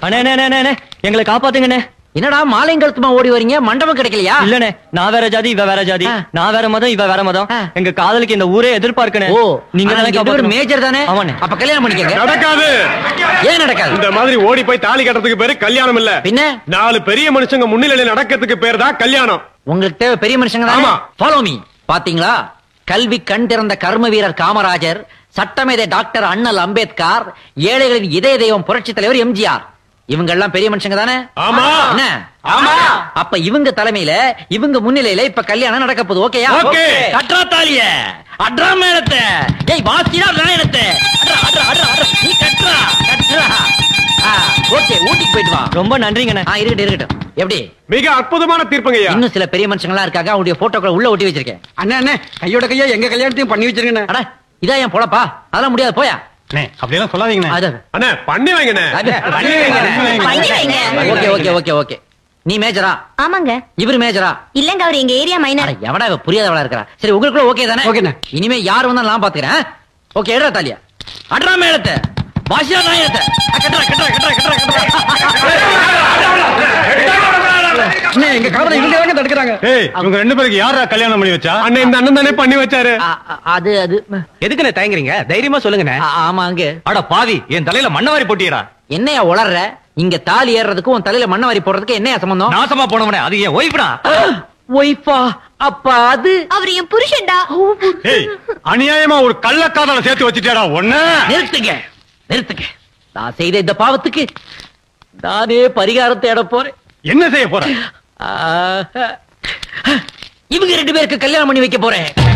அண்ணே அண்ணே, அண்ணே அண்ணே எங்களை காப்பாத்துங்கண்ணே என்னடா மாலைங்கழுத்துமா ஓடி வரீங்க மண்டபம் கிடைக்கலையா இல்லண்ணே நான் வேற ஜாதி இவ வேற ஜாதி ஆ. நான் வேற மதம் இவ வேற மதம் ஆ. எங்க காதலுக்கு இந்த ஊரே எதிர்பார்க்கணும் ஓ நீங்க ஆனா தானே நீங்க ரெண்டு பேரும் காப்பாத்தணும். மேஜர் தானே ஆமாண்ணே அப்ப கல்யாணம் பண்ணிக்கங்க நடக்காது ஏன் நடக்காது இந்த மாதிரி ஓடி போய் தாலி கட்டுறதுக்கு பேரு கல்யாணம் இல்ல பின்ன நாலு பெரிய மனுஷங்க முன்னிலையில நடக்கிறதுக்கு பேர் தான் கல்யாணம் உங்களுக்கு தேவை பெரிய மனுஷங்க ஆமா. ஃபாலோ மீ பாத்தீங்களா கல்வி கண் திறந்த கர்ம வீரர் காமராஜர் சட்டமேதை டாக்டர் அண்ணல் அம்பேத்கர் ஏழைகளின் இதய தெய்வம் புரட்சி தலைவர் எம்ஜிஆர் இவங்க எல்லாம் பெரிய மனுஷங்க தானே ஆமா. என்ன ஆமா. அப்ப இவங்க தலைமையில இவங்க முன்னிலையில இப்ப கல்யாணம் நடக்க போகுது ஓகேயா ஓகே. கட்ரா தாலிய அட்ரா மேளத்தை ஏய் வாசிடா நாயனத்தை அட்ரா அட்ரா அட்ரா அட்ரா நீ கட்ரா கட்ரா ஓகே ஊட்டிக்கு போயிட்டு வா ரொம்ப நன்றிங்கண்ணே ஆ இருக்கட்டும் இருக்கட்டும் எப்படி மிக அற்புதமான தீர்ப்புங்கய்யா இன்னும் சில பெரிய மனுஷங்களா இருக்காங்க அவங்களுடைய போட்டோக்களை உள்ள ஒட்டி வச்சிருக்கேன் அண்ணே அண்ணே கையோட கையா எங்க கல்யாணத்தையும் பண்ணி வச்சிருங்கண்ணே அட இதா என் பொழப்பா அதெல்லாம் முடியாது போயா அப்படியெல்லாம் சொல்லாதீங்கண்ணே அது அண்ணே பண்ணி வைங்கண்ணே பண்ணி வைங்க. ஓகே ஓகே ஓகே ஓகே நீ மேஜரா ஆமாங்க இவரு மேஜரா இல்லங்க அவர் எங்க ஏரியா அட மைனர் எவடா இவ புரியாதவளா இருக்கறா சரி உங்களுக்குள்ள ஓகே தானே ஓகேண்ணே. இனிமே யார் வந்தாலும் நான் பாத்துக்கிறேன் ஓகே எடுறா தாலியா அட்ரா மேளத்தை பாஷா நாயத்தை கட்டுறா கட்டுறா கட்டுறா கட்டுறா அண்ணே எங்க காதல இவங்க தாங்க தடுக்கிறாங்க ஏய் இவங்க ரெண்டு பேருக்கு யாரா கல்யாணம் பண்ணி வச்சா அண்ணே இந்த அண்ணன் தானே பண்ணி வச்சாரு அது அது எதுக்குண்ணே தயங்குறீங்க தைரியமா சொல்லுங்கண்ணே ஆ, ஆமாங்க அட பாவி என் தலையில மண்ணவாரி போட்டியடா என்னையா உளர்ற இங்க தாலி ஏறுறதுக்கும் உன் தலையில மண்ணை வாரி போடுறதுக்கு என்னையா சம்பந்தம் நாசமா போனவனே அது என் ஒய்ஃப்டா ஒய்ஃபா அப்ப அது அவர் என் புருஷன்டா ஏய் அநியாயமா ஒரு கள்ளக்காதலை சேர்த்து வச்சுட்டியாடா ஒண்ணு நிறுத்துங்க நிறுத்துங்க நான் செய்த இந்த பாவத்துக்கு நானே பரிகாரம் தேட போறேன் என்ன செய்ய போற ஆஹா. இவங்க ரெண்டு பேருக்கு கல்யாணம் பண்ணி வைக்க போறேன்